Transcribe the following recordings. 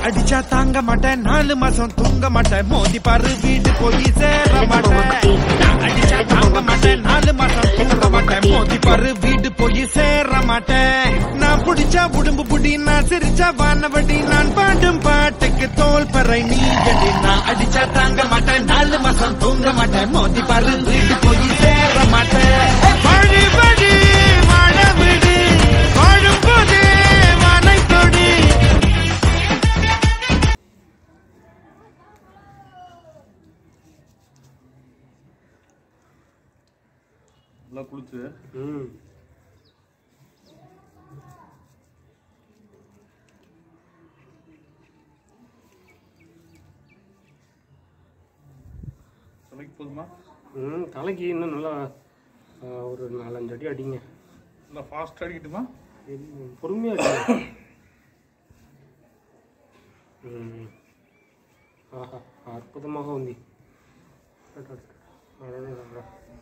அடிச்சா தாங்க மாட்டேன் நாலு மாசம் தூங்க மாட்டேன் மோதி பாரு வீடு போய் சேர மாட்டேன் நான் அடிச்சா தாங்க மாட்டேன் நாலு மாசம் தூங்க மாட்டேன் மோதி பாரு வீடு போய் சேர மாட்டேன் நான் புடிச்சா உடம்பு புடி நான் சிரிச்சா வானவடி நான் பாடும் பாட்டுக்கு தோல் பறை நீ எடி நான் அடிச்சா தாங்க மாட்டேன் நாலு மாசம் தூங்க மாட்டேன் மோதி பாரு வீடு போய் சேர மாட்டேன் வழி வழி வாழ விடு வாழும் போதே வானை கொடு நல்லா குளிச்சு ம் தலைக்கு போதுமா ம் தலைக்கு இன்னும் நல்லா ஆ, ஒரு நாலஞ்சு அடி அடிங்க நல்லா ஃபாஸ்ட் அடிக்கட்டுமா பொறுமையாக அடிங்க ம் ஆஹா அற்புதமாக உந்தி அடடடடா.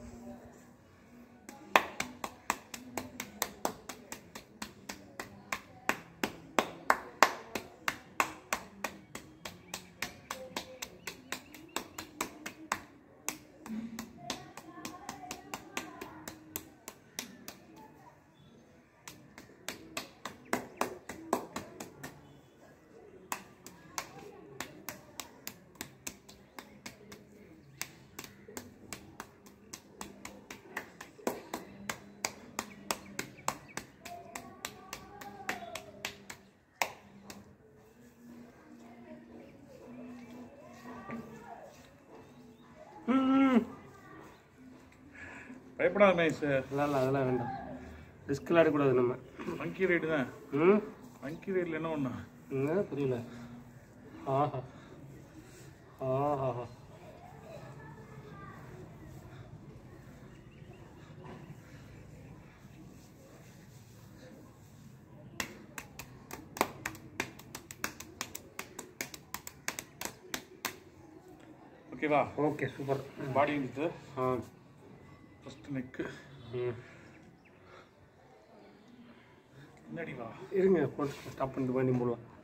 ம் பயப்படாத மேஸ் இல்லை இல்லை அதெல்லாம் வேண்டாம் ரிஸ்கில் ஆடக்கூடாது நம்ம மங்கி ரைடு தான் ம் மங்கி ரைடில் என்ன ஒன்று என்ன புரியல ஆஹா ஆஹா ஓகேவா ஓகே சூப்பர் பாடி இருந்துட்டு ஆ ஃபர்ஸ்ட் நெக்கு ம் என்னடி வா இருங்க ஸ்டாப் பண்ணிட்டு பண்ணி போடலாம்